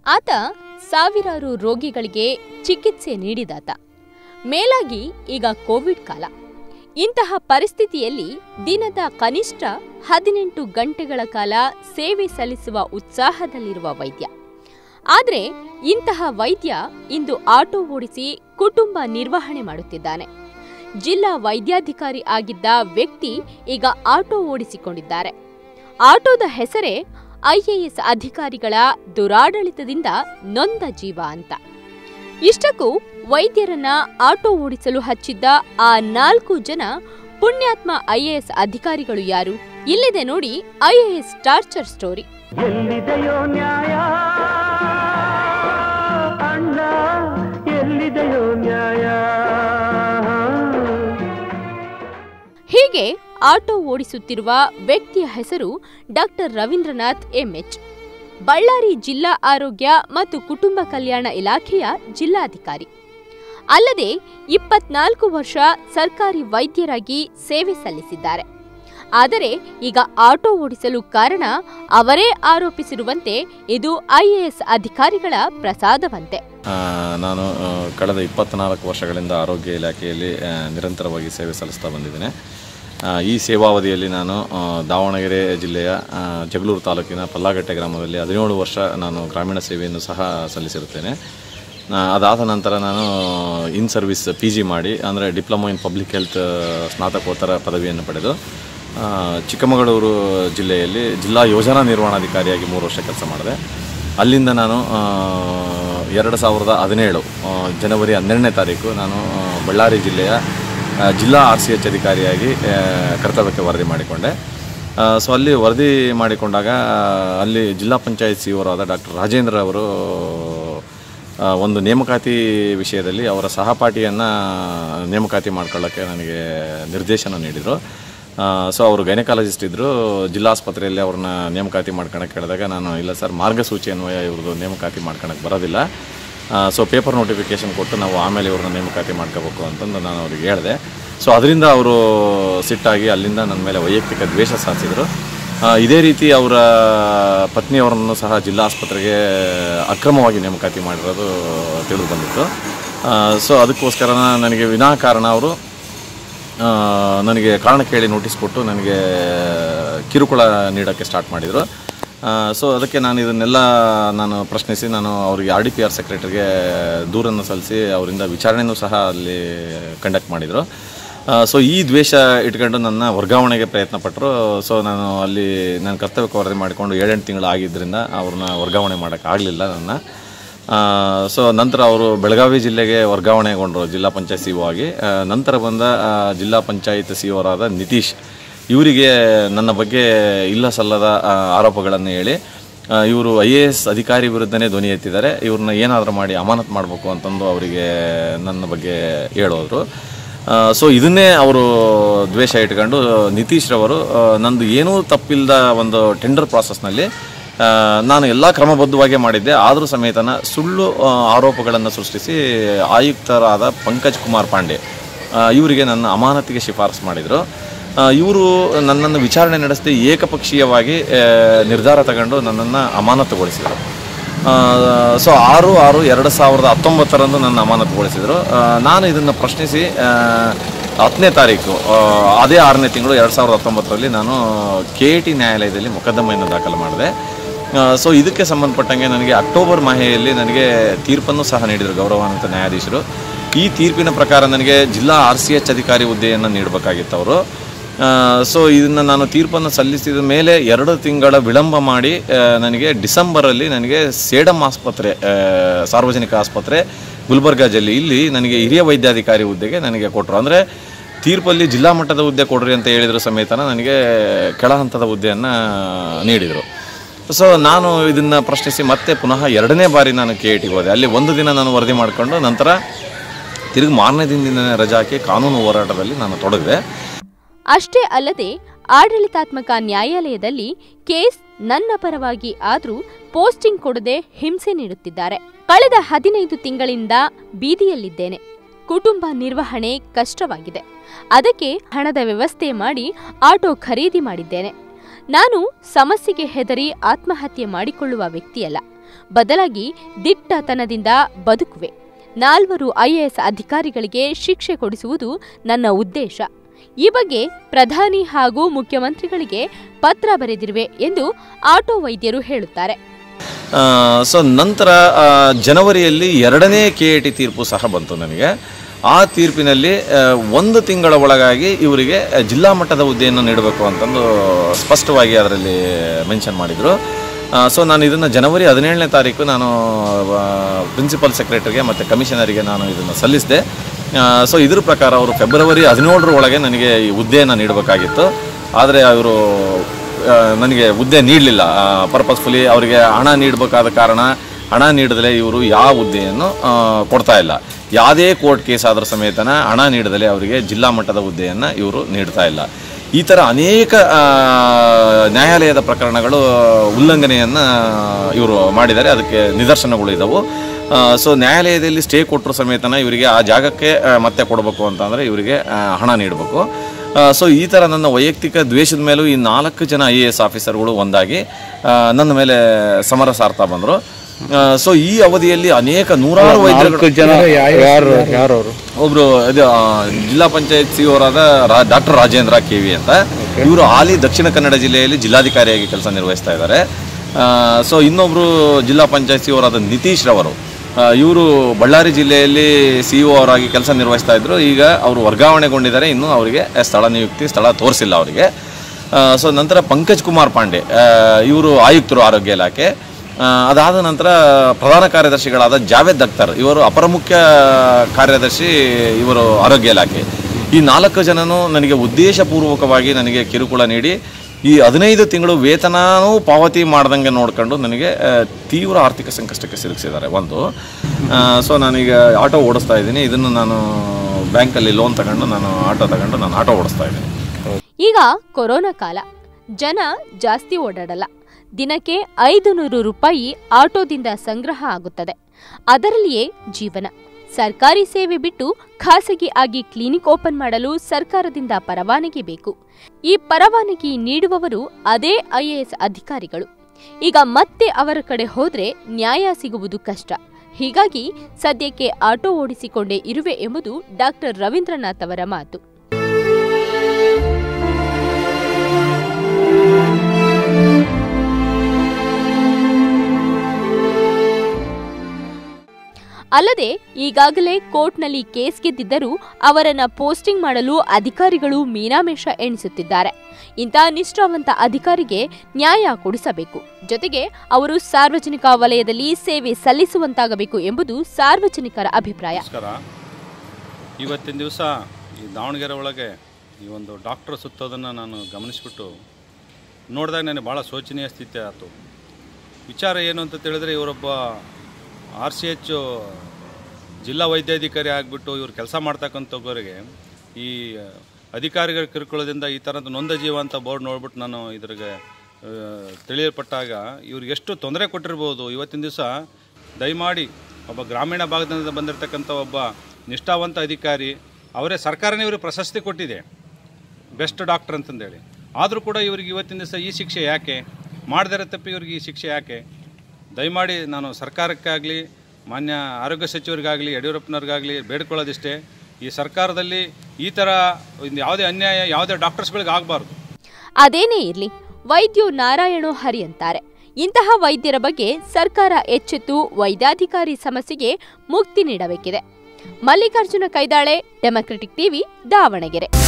ಆತ ಸಾವಿರಾರು ರೋಗಿಗಳಿಗೆ ಚಿಕಿತ್ಸೆ ನೀಡಿದಾತ ಮೇಲಾಗಿ ಈಗ ಕೋವಿಡ್ ಕಾಲ ಇಂತಹ ಪರಿಸ್ಥಿತಿಯಲ್ಲಿ ದಿನದ ಕನಿಷ್ಠ ಹದಿನೆಂಟು ಗಂಟೆಗಳ ಕಾಲ ಸೇವೆ ಸಲ್ಲಿಸುವ ಉತ್ಸಾಹದಲ್ಲಿರುವ ವೈದ್ಯ ಆದರೆ ಇಂತಹ ವೈದ್ಯ ಇಂದು ಆಟೋ ಓಡಿಸಿ ಕುಟುಂಬ ನಿರ್ವಹಣೆ ಮಾಡುತ್ತಿದ್ದಾನೆ ಜಿಲ್ಲಾ ವೈದ್ಯಾಧಿಕಾರಿ ಆಗಿದ್ದ ವ್ಯಕ್ತಿ ಈಗ ಆಟೋ ಓಡಿಸಿಕೊಂಡಿದ್ದಾರೆ ಆಟೋದ ಹೆಸರೇ ಐಎಎಸ್ ಅಧಿಕಾರಿಗಳ ದುರಾಡಳಿತದಿಂದ ನೊಂದ ಜೀವ ಅಂತ ಇಷ್ಟಕ್ಕೂ ವೈದ್ಯರನ್ನ ಆಟೋ ಓಡಿಸಲು ಹಚ್ಚಿದ್ದ ಆ ನಾಲ್ಕು ಜನ ಪುಣ್ಯಾತ್ಮ ಐಎಎಸ್ ಅಧಿಕಾರಿಗಳು ಯಾರು ಇಲ್ಲಿದೆ ನೋಡಿ ಐಎಎಸ್ ಟಾರ್ಚರ್ ಸ್ಟೋರಿ ಎಲ್ಲಿದೆಯೋ ನ್ಯಾಯ ಅಣ್ಣ ಎಲ್ಲಿದೆಯೋ ನ್ಯಾಯ ಹೀಗೆ ಆಟೋ ಓಡಿಸುತ್ತಿರುವ ವ್ಯಕ್ತಿಯ ಹೆಸರು ಡಾಕ್ಟರ್ ರವೀಂದ್ರನಾಥ್ ಎಂಎಚ್ ಬಳ್ಳಾರಿ ಜಿಲ್ಲಾ ಆರೋಗ್ಯ ಮತ್ತು ಕುಟುಂಬ ಕಲ್ಯಾಣ ಇಲಾಖೆಯ ಜಿಲ್ಲಾಧಿಕಾರಿ ಅಲ್ಲದೆ ಇಪ್ಪತ್ನಾಲ್ಕು ವರ್ಷ ಸರ್ಕಾರಿ ವೈದ್ಯರಾಗಿ ಸೇವೆ ಸಲ್ಲಿಸಿದ್ದಾರೆ ಆದರೆ ಈಗ ಆಟೋ ಓಡಿಸಲು ಕಾರಣ ಅವರೇ ಆರೋಪಿಸಿರುವಂತೆ ಇದು ಐಎಎಸ್ ಅಧಿಕಾರಿಗಳ ಪ್ರಸಾದವಂತೆ ಆ, ನಾನು ಆ, ಕಳೆದ ಇಪ್ಪತ್ನಾಲ್ಕು ವರ್ಷಗಳಿಂದ ಆರೋಗ್ಯ ಇಲಾಖೆಯಲ್ಲಿ ಆ, ನಿರಂತರವಾಗಿ ಸೇವೆ ಸಲ್ಲಿಸ್ತಾ ಬಂದಿದ್ದೇನೆ ಆ, ಈ ಸೇವಾವಧಿಯಲ್ಲಿ ನಾನು ಆ, ದಾವಣಗೆರೆ ಜಿಲ್ಲೆಯ ಆ, ಜಗಳೂರು ತಾಲೂಕಿನ ಪಲ್ಲಾಗಟ್ಟೆ ಗ್ರಾಮದಲ್ಲಿ ಹದಿನೇಳು ವರ್ಷ ನಾನು ಗ್ರಾಮೀಣ ಸೇವೆಯನ್ನು ಸಹ ಸಲ್ಲಿಸಿರುತ್ತೇನೆ ಆ, ಅದಾದ ನಂತರ ನಾನು ಇನ್ ಸರ್ವಿಸ್ ಪಿ ಜಿ ಮಾಡಿ ಅಂದರೆ ಡಿಪ್ಲೊಮೊ ಇನ್ ಪಬ್ಲಿಕ್ ಹೆಲ್ತ್ ಸ್ನಾತಕೋತ್ತರ ಪದವಿಯನ್ನು ಪಡೆದು ಆ, ಚಿಕ್ಕಮಗಳೂರು ಜಿಲ್ಲೆಯಲ್ಲಿ ಜಿಲ್ಲಾ ಯೋಜನಾ ನಿರ್ವಹಣಾಧಿಕಾರಿಯಾಗಿ ಮೂರು ವರ್ಷ ಕೆಲಸ ಮಾಡಿದೆ ಅಲ್ಲಿಂದ ನಾನು ಆ, ಎರಡು ಸಾವಿರದ ಹದಿನೇಳು ಆ, ಜನವರಿ ಹನ್ನೆರಡನೇ ತಾರೀಕು ನಾನು ಆ, ಬಳ್ಳಾರಿ ಜಿಲ್ಲೆಯ ಆ, ಜಿಲ್ಲಾ ಆರ್ ಸಿ ಎಚ್ ಅಧಿಕಾರಿಯಾಗಿ ಆ, ಕರ್ತವ್ಯಕ್ಕೆ ವರದಿ ಮಾಡಿಕೊಂಡೆ ಸೊ ಅಲ್ಲಿ ವರದಿ ಮಾಡಿಕೊಂಡಾಗ ಆ, ಅಲ್ಲಿ ಜಿಲ್ಲಾ ಪಂಚಾಯತ್ ಸಿ ಆದ ಡಾಕ್ಟರ್ ರಾಜೇಂದ್ರ ಅವರು ಆ, ಒಂದು ನೇಮಕಾತಿ ವಿಷಯದಲ್ಲಿ ಅವರ ಸಹಪಾಠಿಯನ್ನು ನೇಮಕಾತಿ ಮಾಡ್ಕೊಳ್ಳೋಕ್ಕೆ ನನಗೆ ನಿರ್ದೇಶನ ನೀಡಿದರು ಸೊ ಅವರು ಗೈನಕಾಲಜಿಸ್ಟ್ ಇದ್ದರು ಜಿಲ್ಲಾಸ್ಪತ್ರೆಯಲ್ಲಿ ಅವ್ರನ್ನ ನೇಮಕಾತಿ ಮಾಡ್ಕೊಳಕ್ಕೆ ಹೇಳಿದಾಗ ನಾನು ಇಲ್ಲ ಸರ್ ಮಾರ್ಗಸೂಚಿ ಅನ್ವಯ ಇವ್ರದ್ದು ನೇಮಕಾತಿ ಮಾಡ್ಕೊಳಕ್ಕೆ ಬರೋದಿಲ್ಲ ಸೊ ಪೇಪರ್ ನೋಟಿಫಿಕೇಶನ್ ಕೊಟ್ಟು ನಾವು ಆಮೇಲೆ ಇವ್ರನ್ನ ನೇಮಕಾತಿ ಮಾಡ್ಕೋಬೇಕು ಅಂತಂದು ನಾನು ಅವ್ರಿಗೆ ಹೇಳಿದೆ ಸೊ ಅದರಿಂದ ಅವರು ಸಿಟ್ಟಾಗಿ ಅಲ್ಲಿಂದ ನನ್ನ ಮೇಲೆ ವೈಯಕ್ತಿಕ ದ್ವೇಷ ಸಾಧಿಸಿದರು ಆ, ಇದೇ ರೀತಿ ಅವರ ಪತ್ನಿಯವರನ್ನು ಸಹ ಜಿಲ್ಲಾ ಆಸ್ಪತ್ರೆಗೆ ಅಕ್ರಮವಾಗಿ ನೇಮಕಾತಿ ಮಾಡಿರೋದು ತಿಳಿದು ಬಂದಿತ್ತು ಸೊ ಅದಕ್ಕೋಸ್ಕರ ನನಗೆ ವಿನಾಕಾರಣ ಅವರು ಆ, ನನಗೆ ಕಾರಣ ಕೇಳಿ ನೋಟಿಸ್ ಕೊಟ್ಟು ನನಗೆ ಕಿರುಕುಳ ನೀಡೋಕ್ಕೆ ಸ್ಟಾರ್ಟ್ ಮಾಡಿದರು ಸೊ ಅದಕ್ಕೆ ನಾನು ಇದನ್ನೆಲ್ಲ ನಾನು ಪ್ರಶ್ನಿಸಿ ನಾನು ಅವರಿಗೆ ಆರ್ ಡಿ ಪಿ ಆರ್ ಸೆಕ್ರೆಟರಿಗೆ ದೂರನ್ನು ಸಲ್ಲಿಸಿ ಅವರಿಂದ ವಿಚಾರಣೆಯೂ ಸಹ ಅಲ್ಲಿ ಕಂಡಕ್ಟ್ ಮಾಡಿದರು ಸೊ ಈ ದ್ವೇಷ ಇಟ್ಕೊಂಡು ನನ್ನ ವರ್ಗಾವಣೆಗೆ ಪ್ರಯತ್ನ ಪಟ್ಟರು ಸೊ ನಾನು ಅಲ್ಲಿ ನಾನು ಕರ್ತವ್ಯಕ್ಕೆ ವರದಿ ಮಾಡಿಕೊಂಡು ಏಳೆಂಟು ತಿಂಗಳು ಆಗಿದ್ದರಿಂದ ಅವ್ರನ್ನ ವರ್ಗಾವಣೆ ಮಾಡೋಕ್ಕಾಗಲಿಲ್ಲ ನನ್ನ ಸೊ ನಂತರ ಅವರು ಬೆಳಗಾವಿ ಜಿಲ್ಲೆಗೆ ವರ್ಗಾವಣೆಗೊಂಡರು ಜಿಲ್ಲಾ ಪಂಚಾಯತ್ ಸಿ ಆಗಿ ಆ, ನಂತರ ಬಂದ ಆ, ಜಿಲ್ಲಾ ಪಂಚಾಯತ್ ಸಿ ಅವರಾದ ನಿತೀಶ್ ಇವರಿಗೆ ನನ್ನ ಬಗ್ಗೆ ಇಲ್ಲ ಸಲ್ಲದ ಆ, ಆರೋಪಗಳನ್ನು ಹೇಳಿ ಇವರು ಐ ಎ ಎಸ್ ಅಧಿಕಾರಿ ವಿರುದ್ಧನೇ ಧ್ವನಿ ಎತ್ತಿದ್ದಾರೆ ಇವ್ರನ್ನ ಏನಾದರೂ ಮಾಡಿ ಅಮಾನತ್ ಮಾಡಬೇಕು ಅಂತಂದು ಅವರಿಗೆ ನನ್ನ ಬಗ್ಗೆ ಹೇಳೋದ್ರು ಸೊ ಇದನ್ನೇ ಅವರು ದ್ವೇಷ ಇಟ್ಕೊಂಡು ನಿತೀಶ್ ರವರು ಆ, ನಂದು ಏನೂ ತಪ್ಪಿಲ್ಲದ ಒಂದು ಟೆಂಡರ್ ಪ್ರಾಸೆಸ್ನಲ್ಲಿ ಆ, ನಾನು ಎಲ್ಲ ಕ್ರಮಬದ್ಧವಾಗಿ ಮಾಡಿದ್ದೆ ಆದರೂ ಸಮೇತನ ಸುಳ್ಳು ಆರೋಪಗಳನ್ನು ಸೃಷ್ಟಿಸಿ ಆಯುಕ್ತರಾದ ಪಂಕಜ್ ಕುಮಾರ್ ಪಾಂಡೆ ಆ, ಇವರಿಗೆ ನನ್ನ ಅಮಾನತಿಗೆ ಶಿಫಾರಸು ಮಾಡಿದರು ಇವರು ನನ್ನನ್ನು ವಿಚಾರಣೆ ನಡೆಸದೆ ಏಕಪಕ್ಷೀಯವಾಗಿ ಆ, ನಿರ್ಧಾರ ತಗೊಂಡು ನನ್ನನ್ನು ಅಮಾನತುಗೊಳಿಸಿದರು ಸೊ ಆರು ಆರು ಎರಡು ಸಾವಿರದ ಹತ್ತೊಂಬತ್ತರಂದು ನನ್ನ ಅಮಾನತುಗೊಳಿಸಿದರು ಆ, ನಾನು ಇದನ್ನು ಪ್ರಶ್ನಿಸಿ ಆ, ಹತ್ತನೇ ತಾರೀಕು ಆ, ಅದೇ ಆರನೇ ತಿಂಗಳು ಎರಡು ಸಾವಿರದ ಹತ್ತೊಂಬತ್ತರಲ್ಲಿ ನಾನು ಕೆ ಟಿ ನ್ಯಾಯಾಲಯದಲ್ಲಿ ಮೊಕದ್ದಮೆಯನ್ನು ದಾಖಲು ಮಾಡಿದೆ ಸೊ ಇದಕ್ಕೆ ಸಂಬಂಧಪಟ್ಟಂಗೆ ನನಗೆ ಅಕ್ಟೋಬರ್ ಮಾಹೆಯಲ್ಲಿ ನನಗೆ ತೀರ್ಪನ್ನು ಸಹ ನೀಡಿದರು ಗೌರವಾನ್ವಿತ ನ್ಯಾಯಾಧೀಶರು ಈ ತೀರ್ಪಿನ ಪ್ರಕಾರ ನನಗೆ ಜಿಲ್ಲಾ ಆರ್ ಸಿ ಎಚ್ ಅಧಿಕಾರಿ ಹುದ್ದೆಯನ್ನು ನೀಡಬೇಕಾಗಿತ್ತು ಅವರು ಸೊ ಇದನ್ನು ನಾನು ತೀರ್ಪನ್ನು ಸಲ್ಲಿಸಿದ ಮೇಲೆ ಎರಡು ತಿಂಗಳ ವಿಳಂಬ ಮಾಡಿ ಆ, ನನಗೆ ಡಿಸೆಂಬರಲ್ಲಿ ನನಗೆ ಸೇಡಂ ಆಸ್ಪತ್ರೆ ಆ, ಸಾರ್ವಜನಿಕ ಆಸ್ಪತ್ರೆ ಗುಲ್ಬರ್ಗಾ ಜಿಲ್ಲೆ ಇಲ್ಲಿ ನನಗೆ ಹಿರಿಯ ವೈದ್ಯಾಧಿಕಾರಿ ಹುದ್ದೆಗೆ ನನಗೆ ಕೊಟ್ಟರು ಅಂದರೆ ತೀರ್ಪಲ್ಲಿ ಜಿಲ್ಲಾ ಮಟ್ಟದ ಹುದ್ದೆ ಕೊಡ್ರಿ ಅಂತ ಹೇಳಿದ್ರು ಸಮೇತನ ನನಗೆ ಕೆಳ ಹಂತದ ಹುದ್ದೆಯನ್ನು ನೀಡಿದರು ಸೊ ನಾನು ಇದನ್ನು ಪ್ರಶ್ನಿಸಿ ಮತ್ತೆ ಪುನಃ ಎರಡನೇ ಬಾರಿ ನಾನು ಕೆ ಟಿಗೆ ಹೋದೆ ಅಲ್ಲಿ ಒಂದು ದಿನ ನಾನು ವರದಿ ಮಾಡಿಕೊಂಡು ನಂತರ ತಿರುಗಿ ಮಾರನೇ ದಿನದಿಂದ ರಜೆ ಹಾಕಿ ಕಾನೂನು ಹೋರಾಟದಲ್ಲಿ ನಾನು ತೊಡಗಿದೆ ಅಷ್ಟೇ ಅಲ್ಲದೆ ಆಡಳಿತಾತ್ಮಕ ನ್ಯಾಯಾಲಯದಲ್ಲಿ ಕೇಸ್ ನನ್ನ ಪರವಾಗಿ ಆದ್ರೂ ಪೋಸ್ಟಿಂಗ್ ಕೊಡದೆ ಹಿಂಸೆ ನೀಡುತ್ತಿದ್ದಾರೆ ಕಳೆದ ಹದಿನೈದು ತಿಂಗಳಿಂದ ಬೀದಿಯಲ್ಲಿದ್ದೇನೆ ಕುಟುಂಬ ನಿರ್ವಹಣೆ ಕಷ್ಟವಾಗಿದೆ ಅದಕ್ಕೆ ಹಣದ ವ್ಯವಸ್ಥೆ ಮಾಡಿ ಆಟೋ ಖರೀದಿ ಮಾಡಿದ್ದೇನೆ ನಾನು ಸಮಸ್ಯೆಗೆ ಹೆದರಿ ಆತ್ಮಹತ್ಯೆ ಮಾಡಿಕೊಳ್ಳುವ ವ್ಯಕ್ತಿಯಲ್ಲ ಬದಲಾಗಿ ದಿಟ್ಟತನದಿಂದ ಬದುಕುವೆ ನಾಲ್ವರು ಐಎಎಸ್ ಅಧಿಕಾರಿಗಳಿಗೆ ಶಿಕ್ಷೆ ಕೊಡಿಸುವುದು ನನ್ನ ಉದ್ದೇಶ ಈ ಬಗ್ಗೆ ಪ್ರಧಾನಿ ಹಾಗೂ ಮುಖ್ಯಮಂತ್ರಿಗಳಿಗೆ ಪತ್ರ ಬರೆದಿರುವೆ ಎಂದು ಆಟೋ ವೈದ್ಯರು ಹೇಳುತ್ತಾರೆ ಸೊ ನಂತರ ಆ, ಜನವರಿಯಲ್ಲಿ ಎರಡನೇ ಕೆ ಎ ಟಿ ತೀರ್ಪು ಸಹ ಬಂತು ನನಗೆ ಆ ತೀರ್ಪಿನಲ್ಲಿ ಆ, ಒಂದು ತಿಂಗಳ ಒಳಗಾಗಿ ಇವರಿಗೆ ಜಿಲ್ಲಾ ಮಟ್ಟದ ಹುದ್ದೆಯನ್ನು ನೀಡಬೇಕು ಅಂತಂದು ಸ್ಪಷ್ಟವಾಗಿ ಅದರಲ್ಲಿ ಮೆನ್ಷನ್ ಮಾಡಿದರು ಸೊ ನಾನು ಇದನ್ನು ಜನವರಿ ಹದಿನೇಳನೇ ತಾರೀಕು ನಾನು ಪ್ರಿನ್ಸಿಪಲ್ ಸೆಕ್ರೆಟರಿಗೆ ಮತ್ತು ಕಮಿಷನರಿಗೆ ನಾನು ಇದನ್ನು ಸಲ್ಲಿಸಿದೆ ಸೊ ಇದ್ರ ಪ್ರಕಾರ ಅವರು ಫೆಬ್ರವರಿ ಹದಿನೇಳರ ಒಳಗೆ ನನಗೆ ಈ ಹುದ್ದೆಯನ್ನು ನೀಡಬೇಕಾಗಿತ್ತು ಆದರೆ ಅವರು ಆ, ನನಗೆ ಹುದ್ದೆ ನೀಡಲಿಲ್ಲ ಪರ್ಪಸ್ಫುಲಿ ಅವರಿಗೆ ಹಣ ನೀಡಬೇಕಾದ ಕಾರಣ ಹಣ ನೀಡದಲೇ ಇವರು ಯಾವ ಹುದ್ದೆಯನ್ನು ಆ, ಕೊಡ್ತಾ ಇಲ್ಲ ಯಾವುದೇ ಕೋರ್ಟ್ ಕೇಸ್ ಆದರೂ ಸಮೇತನ ಹಣ ನೀಡದಲೇ ಅವರಿಗೆ ಜಿಲ್ಲಾ ಮಟ್ಟದ ಹುದ್ದೆಯನ್ನು ಇವರು ನೀಡ್ತಾ ಇಲ್ಲ ಈ ಥರ ಅನೇಕ ಆ, ನ್ಯಾಯಾಲಯದ ಪ್ರಕರಣಗಳು ಉಲ್ಲಂಘನೆಯನ್ನು ಇವರು ಮಾಡಿದ್ದಾರೆ ಅದಕ್ಕೆ ನಿದರ್ಶನಗಳು ಇದ್ದವು ಸೊ ನ್ಯಾಯಾಲಯದಲ್ಲಿ ಸ್ಟೇ ಕೊಟ್ಟರು ಸಮೇತನ ಇವರಿಗೆ ಆ ಜಾಗಕ್ಕೆ ಆ, ಮತ್ತೆ ಕೊಡಬೇಕು ಅಂತಂದರೆ ಇವರಿಗೆ ಆ, ಹಣ ನೀಡಬೇಕು ಸೊ ಈ ಥರ ನನ್ನ ವೈಯಕ್ತಿಕ ದ್ವೇಷದ ಮೇಲೂ ಈ ನಾಲ್ಕು ಜನ ಐ ಎ ಎಸ್ ಆಫೀಸರ್ಗಳು ಒಂದಾಗಿ ಆ, ನನ್ನ ಮೇಲೆ ಸಮರ ಸಾರ್ತಾ ಬಂದರು ಸೊ ಈ ಅವಧಿಯಲ್ಲಿ ಅನೇಕ ನೂರಾರು ವೈದ್ಯರುಗಳು ಜನ ಯಾರು ಯಾರು ಅವರು ಒಬ್ರು ಇದು ಆ, ಜಿಲ್ಲಾ ಪಂಚಾಯತ್ ಸಿ ಅವರಾದ ಡಾಕ್ಟರ್ ರಾಜೇಂದ್ರ ಕೆ ವಿ ಅಂತ ಇವರು ಹಾಲಿ ದಕ್ಷಿಣ ಕನ್ನಡ ಜಿಲ್ಲೆಯಲ್ಲಿ ಜಿಲ್ಲಾಧಿಕಾರಿಯಾಗಿ ಕೆಲಸ ನಿರ್ವಹಿಸ್ತಾ ಇದ್ದಾರೆ ಸೊ ಇನ್ನೊಬ್ರು ಜಿಲ್ಲಾ ಪಂಚಾಯತ್ ಸಿ ಅವರಾದ ನಿತೀಶ್ ರವರು ಇವರು ಬಳ್ಳಾರಿ ಜಿಲ್ಲೆಯಲ್ಲಿ ಸಿ ಒ ಅವರಾಗಿ ಕೆಲಸ ನಿರ್ವಹಿಸ್ತಾ ಇದ್ರು ಈಗ ಅವರು ವರ್ಗಾವಣೆಗೊಂಡಿದ್ದಾರೆ ಇನ್ನು ಅವರಿಗೆ ಸ್ಥಳ ನಿಯುಕ್ತಿ ಸ್ಥಳ ತೋರಿಸಿಲ್ಲ ಅವರಿಗೆ ಸೊ ನಂತರ ಪಂಕಜ್ ಕುಮಾರ್ ಪಾಂಡೆ ಇವರು ಆಯುಕ್ತರು ಆರೋಗ್ಯ ಇಲಾಖೆ ಆ, ಅದಾದ ನಂತರ ಪ್ರಧಾನ ಕಾರ್ಯದರ್ಶಿಗಳಾದ ಜಾವೇದ್ ಅಖ್ತರ್ ಇವರು ಅಪರ ಮುಖ್ಯ ಕಾರ್ಯದರ್ಶಿ ಇವರು ಆರೋಗ್ಯ ಇಲಾಖೆ ಈ ನಾಲ್ಕು ಜನನು ನನಗೆ ಉದ್ದೇಶಪೂರ್ವಕವಾಗಿ ನನಗೆ ಕಿರುಕುಳ ನೀಡಿ ಈ ಹದಿನೈದು ತಿಂಗಳು ವೇತನನೂ ಪಾವತಿ ಮಾಡ್ದಂಗೆ ನೋಡ್ಕೊಂಡು ನನಗೆ ಆ, ತೀವ್ರ ಆರ್ಥಿಕ ಸಂಕಷ್ಟಕ್ಕೆ ಸಿಲುಕಿಸಿದ್ದಾರೆ ಒಂದು ಸೊ ನಾನೀಗ ಆಟೋ ಓಡಿಸ್ತಾ ಇದ್ದೀನಿ ಇದನ್ನು ನಾನು ಬ್ಯಾಂಕಲ್ಲಿ ಲೋನ್ ತಗೊಂಡು ನಾನು ಆಟೋ ತಗೊಂಡು ನಾನು ಆಟೋ ಓಡಿಸ್ತಾ ಇದ್ದೀನಿ ಈಗ ಕೊರೋನಾ ಕಾಲ ಜನ ಜಾಸ್ತಿ ಓಡಾಡಲ್ಲ ದಿನಕ್ಕೆ ಐದು ನೂರು ರೂಪಾಯಿ ಆಟೋದಿಂದ ಸಂಗ್ರಹ ಆಗುತ್ತದೆ ಅದರಲ್ಲಿಯೇ ಜೀವನ ಸರ್ಕಾರಿ ಸೇವೆ ಬಿಟ್ಟು ಖಾಸಗಿ ಆಗಿ ಕ್ಲಿನಿಕ್ ಓಪನ್ ಮಾಡಲು ಸರ್ಕಾರದಿಂದ ಪರವಾನಗಿ ಬೇಕು ಈ ಪರವಾನಗಿ ನೀಡುವವರು ಅದೇ ಐಎಎಸ್ ಅಧಿಕಾರಿಗಳು ಈಗ ಮತ್ತೆ ಅವರ ಕಡೆ ಹೋದ್ರೆ ನ್ಯಾಯ ಸಿಗುವುದು ಕಷ್ಟ ಹೀಗಾಗಿ ಸದ್ಯಕ್ಕೆ ಆಟೋ ಓಡಿಸಿಕೊಂಡೇ ಇರುವೆ ಎಂಬುದು ಡಾಕ್ಟರ್ ರವೀಂದ್ರನಾಥ್ ಅವರ ಮಾತು ಅಲ್ಲದೆ ಈಗಾಗಲೇ ಕೋರ್ಟ್ನಲ್ಲಿ ಕೇಸ್ ಗೆದ್ದಿದ್ದರೂ ಅವರನ್ನ ಪೋಸ್ಟಿಂಗ್ ಮಾಡಲು ಅಧಿಕಾರಿಗಳು ಮೀನಾಮೇಷ ಎಣಿಸುತ್ತಿದ್ದಾರೆ ಇಂಥ ನಿಷ್ಠಾವಂತ ಅಧಿಕಾರಿಗೆ ನ್ಯಾಯ ಕೊಡಿಸಬೇಕು ಜೊತೆಗೆ ಅವರು ಸಾರ್ವಜನಿಕ ವಲಯದಲ್ಲಿ ಸೇವೆ ಸಲ್ಲಿಸುವಂತಾಗಬೇಕು ಎಂಬುದು ಸಾರ್ವಜನಿಕರ ಅಭಿಪ್ರಾಯ ನಮಸ್ಕಾರ ಇವತ್ತಿನ ದಿವಸ ಈ ದಾವಣಗೆರೆ ಒಳಗೆ ಈ ಒಂದು ಡಾಕ್ಟ್ರ್ ಸುತ್ತೋದನ್ನು ನಾನು ಗಮನಿಸಿಬಿಟ್ಟು ನೋಡಿದಾಗ ನನಗೆ ಭಾಳ ಶೋಚನೀಯ ಸ್ಥಿತಿ ಆಯಿತು ವಿಚಾರ ಏನು ಅಂತ ತಿಳಿದ್ರೆ ಇವರೊಬ್ಬ ಆರ್ ಸಿ ಎಚ್ ಜಿಲ್ಲಾ ವೈದ್ಯಾಧಿಕಾರಿ ಆಗಿಬಿಟ್ಟು ಇವ್ರು ಕೆಲಸ ಮಾಡ್ತಕ್ಕಂಥವ್ರಿಗೆ ಈ ಅಧಿಕಾರಿಗಳ ಕಿರುಕುಳದಿಂದ ಈ ಥರದ ನೊಂದ ಜೀವ ಅಂತ ಬೋರ್ಡ್ ನೋಡ್ಬಿಟ್ಟು ನಾನು ಇದ್ರಿಗೆ ಆ, ತಿಳಿಯಲ್ಪಟ್ಟಾಗ ಇವ್ರಿಗೆ ಎಷ್ಟು ತೊಂದರೆ ಕೊಟ್ಟಿರ್ಬೋದು ಇವತ್ತಿನ ದಿವಸ ದಯಮಾಡಿ ಒಬ್ಬ ಗ್ರಾಮೀಣ ಭಾಗದಿಂದ ಬಂದಿರತಕ್ಕಂಥ ಒಬ್ಬ ನಿಷ್ಠಾವಂತ ಅಧಿಕಾರಿ ಅವರೇ ಸರ್ಕಾರನೇ ಇವ್ರಿಗೆ ಪ್ರಶಸ್ತಿ ಕೊಟ್ಟಿದೆ ಬೆಸ್ಟ್ ಡಾಕ್ಟರ್ ಅಂತಂದೇಳಿ ಆದರೂ ಕೂಡ ಇವ್ರಿಗೆ ಇವತ್ತಿನ ದಿವಸ ಈ ಶಿಕ್ಷೆ ಯಾಕೆ ಮಾಡದಿರೋ ತಪ್ಪಿ ಇವ್ರಿಗೆ ಈ ಶಿಕ್ಷೆ ಯಾಕೆ ದಯಮಾಡಿ ನಾನು ಸರ್ಕಾರಕ್ಕಾಗಲಿ ಮಾನ್ಯ ಆರೋಗ್ಯ ಸಚಿವರಿಗಾಗಲಿ ಯಡಿಯೂರಪ್ಪನವ್ರಿಗಾಗಲಿ ಬೇಡ್ಕೊಳ್ಳೋದಿಷ್ಟೇ ಈ ಸರ್ಕಾರದಲ್ಲಿ ಈ ಥರ ಒಂದು ಯಾವುದೇ ಅನ್ಯಾಯ ಯಾವುದೇ ಡಾಕ್ಟರ್ಸ್ಗಳಿಗೆ ಆಗಬಾರ್ದು ಅದೇನೇ ಇರ್ಲಿ ವೈದ್ಯು ನಾರಾಯಣೋ ಹರಿ ಅಂತಾರೆ ಇಂತಹ ವೈದ್ಯರ ಬಗ್ಗೆ ಸರ್ಕಾರ ಎಚ್ಚೆತ್ತು ವೈದ್ಯಾಧಿಕಾರಿ ಸಮಸ್ಯೆಗೆ ಮುಕ್ತಿ ನೀಡಬೇಕಿದೆ ಮಲ್ಲಿಕಾರ್ಜುನ ಕೈದಾಳೆ ಡೆಮೊಕ್ರೆಟಿಕ್ ಟಿವಿ ದಾವಣಗೆರೆ